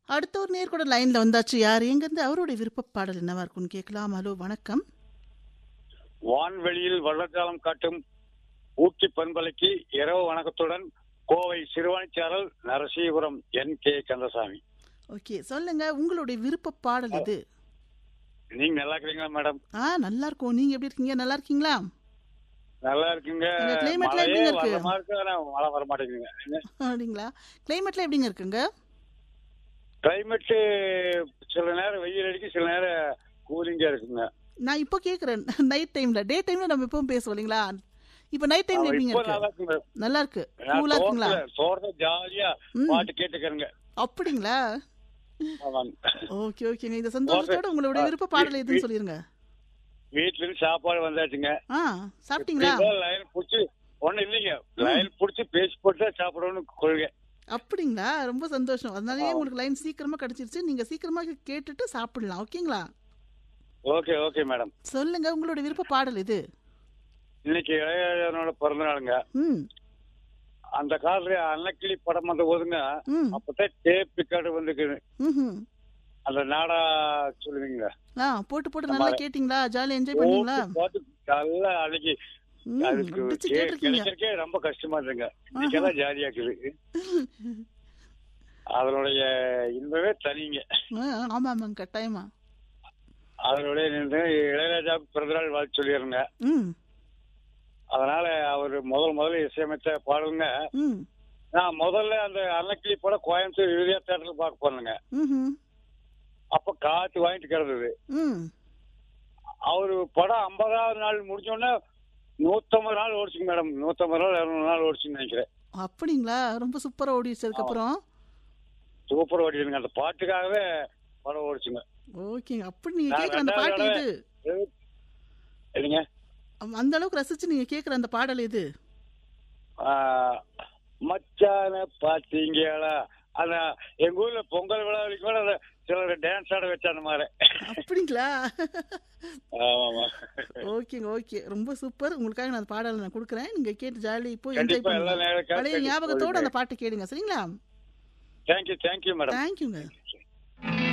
அடுத்த ஒரு நேர் கூட லைன்ல வந்தாச்சு யார் எங்கிருந்து அவருடைய விருப்ப பாடல் என்னவா இருக்கும்னு கேட்கலாம் ஹலோ வணக்கம் வான்வெளியில் வள்ளக்காலம் காட்டும் ஊட்டி பண்பலைக்கு இரவு வணக்கத்துடன் Kovai Siruvanicharal Narasipuram N K Kandasamy okay சொல்லுங்க உங்களுடைய விருப்ப பாடல் இது நீங்க நல்லா இருக்கிறீங்களா மேடம் ஆ நல்லா இருக்கும் நீங்க எப்படி இருக்கீங்க நல்லா இருக்கீங்களா நல்லா இருக்குங்க இந்த climate ல மழையே எப்படிங்க இருக்கு? வர மாதிரி இருக்கு, ஆனா மழை வர மாட்டேங்குதுங்க அப்படிங்களா கிளைமேட்ல எப்படிங்க இருக்குங்க கிளைமேட் சில நேரம் வெயில் அடிக்கும் சில நேரம் கூலிங்கா இருக்குங்க நான் இப்போ கேக்குறேன் நைட் டைம்ல டே டைம்ல நம்ம எப்பவும் பேசுவோம் இல்லைங்களா இப்போ நைட் டைம்ல எப்படிங்க இப்போ நல்லா இருக்கு இருக்குங்க நல்லா இருக்கு நான் கூலா இருக்குங்களா தோட்டத்துல தோட்டத்துல ஜாலியா ம். பாட்டு கேட்டுக்கிறேங்க அப்படிங்களா ஆமாங்க ஓகே ஓகேங்க இந்த சந்தோஷத்தோட உங்களுடைய விருப்ப பாடல் எதுன்னு சொல்லிருங்க வீட்டுல இருந்து சாப்பாடு வந்தாச்சுங்க ஆ சாப்பிட்டீங்களா லைன் புடிச்சு ஒண்ணு இல்லைங்க லைன் புடிச்சு பேசி போட்டு தான் சாப்பிடணும்னு கொள்கை அப்படிங்களா ரொம்ப சந்தோஷம் அதனாலயே உங்களுக்கு லைன் சீக்கிரமா கிடைச்சிருச்சு நீங்க சீக்கிரமா கேட்டுட்டு சாப்பிடலாம் ஓகேங்களா ஓகே ஓகே மேடம் சொல்லுங்க உங்களோட விருப்ப பாடல் இது இன்னைக்கு இளையராஜனோட பிறந்த நாளுங்க ம் அந்த காலத்துல அன்னக்கிளி படம் வந்த போதுங்க ம் அப்பதான் டேப் பிக்காடு வந்துக்குது ம்ஹும். அந்த நாடா சொல்லுவீங்க ஆ போட்டு போட்டு நல்லா கேட்டிங்களா ஜாலியா என்ஜாய் பண்ணீங்களா போட்டு நல்லா அன்னைக்கு ம் அதுக்கு பிடிச்சு கே- கேட்டிருக்கீங்க கிடைக்கிறதுக்கே ரொம்ப கஷ்டமா இருந்துங்க இன்னைக்கெல்லாம் ஜாலியா இருக்குது அதனுடைய இன்பமே தனிங்க ஆ, ஆமா ஆமாங்க கட்டாயமா அதனுடைய நின்று இளையராஜாவுக்கு பிறந்தநாள் வாழ்த்து சொல்லிடுங்க ம் அதனால அவர் முதல் முதல்ல இசையமைச்ச பாடலுங்க ம் நான் முதல்ல அந்த அன்னக்கிளி படம் கோயம்புத்தூர் விஜயா தேட்டர்ல பார்க்க போனேங்க ம்ஹும். அப்ப காத்து வாங்கிட்டு கிடந்தது ம் அவரு படம் ஐம்பதாவது நாள் முடிஞ்சோடனே நூத்தம்பது நாள் ஓடிச்சுங்க மேடம் நூத்தம்பது நாள் இரநூறு நாள் ஓடிச்சுன்னு நினைக்கிறேன் அப்படிங்களா ரொம்ப சூப்பரா ஓடிடுச்சு அதுக்கப்புறம் சூப்பர் ஓடிடுங்க அந்த பாட்டுக்காகவே படம் ஓடிச்சுங்க ஓகேங்க அப்படி நீங்க நான் கேக்குற அந்த பாட்டு ரெண்டாவது இது இல்லைங்க அம், அந்த அளவுக்கு ரசிச்சு நீங்க கேக்குற அந்த பாடல் இது ஆஹ், மச்சான பாத்தீங்களா அந்த எங்க ஊர்ல பொங்கல் விழாவுக்கு கூட அந்த சிலர் டான்ஸ் ஆட வச்ச அந்த மாதிரி அப்படிங்களா ஆமாமா ஓகேங்க ஓகே ரொம்ப சூப்பர் உங்களுக்காக நான் அந்த பாடலை நான் கொடுக்குறேன் நீங்க கேட்டு ஜாலி இப்போ என்ஜாய் கண்டிப்பா எல்லா பண்ணுங்க நேரம் பழைய ஞாபகத்தோட அந்த பாட்டை கேளுங்க சரிங்களா தேங்க்யூ தேங்க்யூ மேடம் தேங்க்யூங்க